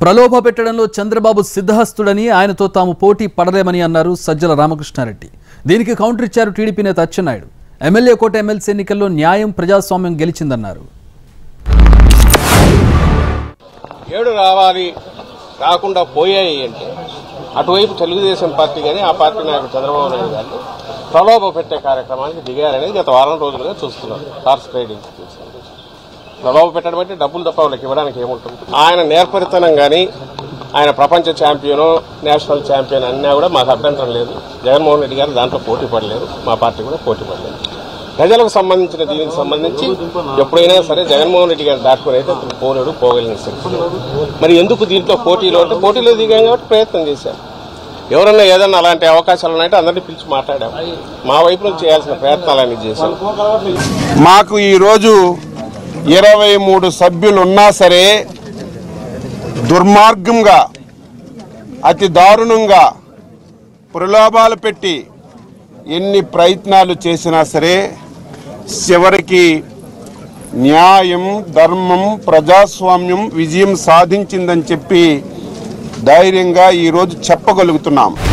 ప్రలోభ పెట్టడంలో చంద్రబాబు సిద్ధహస్తుడని ఆయనతో తాము పోటీ పడలేమని అన్నారు సజ్జల రామకృష్ణారెడ్డి దీనికి కౌంటర్ ఇచ్చారు టీడీపీ నేత అచ్చెన్నాయుడు ఎమ్మెల్యే కోట ఎమ్మెల్సీ ఎన్నికల్లో న్యాయం ప్రజాస్వామ్యం గెలిచిందన్నారు ఏడు రావాలి రాకుండా పోయాయి అంటే అటువైపు తెలుగుదేశం పార్టీ కానీ ఆ పార్టీ నాయకుడు చంద్రబాబు నాయుడు గారిని ప్రలోభ పెట్టే కార్యక్రమానికి దిగారనేది గత వారం రోజులుగా చూస్తున్నారు హార్స్ ట్రేడింగ్ ప్రలోభ పెట్టడం అంటే డబ్బులు తప్ప వాళ్ళకి ఇవ్వడానికి ఏముంటుంది ఆయన నేర్పరితనం కానీ ఆయన ప్రపంచ ఛాంపియన్ నేషనల్ ఛాంపియన్ అన్నా కూడా మాకు అభ్యంతరం లేదు జగన్మోహన్ రెడ్డి గారు దాంట్లో పోటీ పడలేదు మా పార్టీ కూడా పోటీ పడలేదు ప్రజలకు సంబంధించిన దీనికి సంబంధించి ఎప్పుడైనా సరే జగన్మోహన్ రెడ్డి గారిని దాటుకుని అయితే అతను పోలేడు పోగలిగిన శక్తి లేదు. మరి ఎందుకు దీంట్లో పోటీలో అంటే పోటీలో దిగాం కాబట్టి ప్రయత్నం చేశాం ఎవరన్నా ఏదన్నా అలాంటి అవకాశాలు ఉన్నాయంటే అందరినీ పిలిచి మాట్లాడాం మా వైపు నుంచి చేయాల్సిన ప్రయత్నాలన్నీ చేశాం మాకు ఈరోజు ఇరవై మూడు సభ్యులు ఉన్నా సరే దుర్మార్గంగా అతి దారుణంగా ప్రలోభాలు పెట్టి ఎన్ని ప్రయత్నాలు చేసినా సరే చివరికి న్యాయం ధర్మం ప్రజాస్వామ్యం విజయం సాధించిందని చెప్పి ధైర్యంగా ఈరోజు చెప్పగలుగుతున్నాం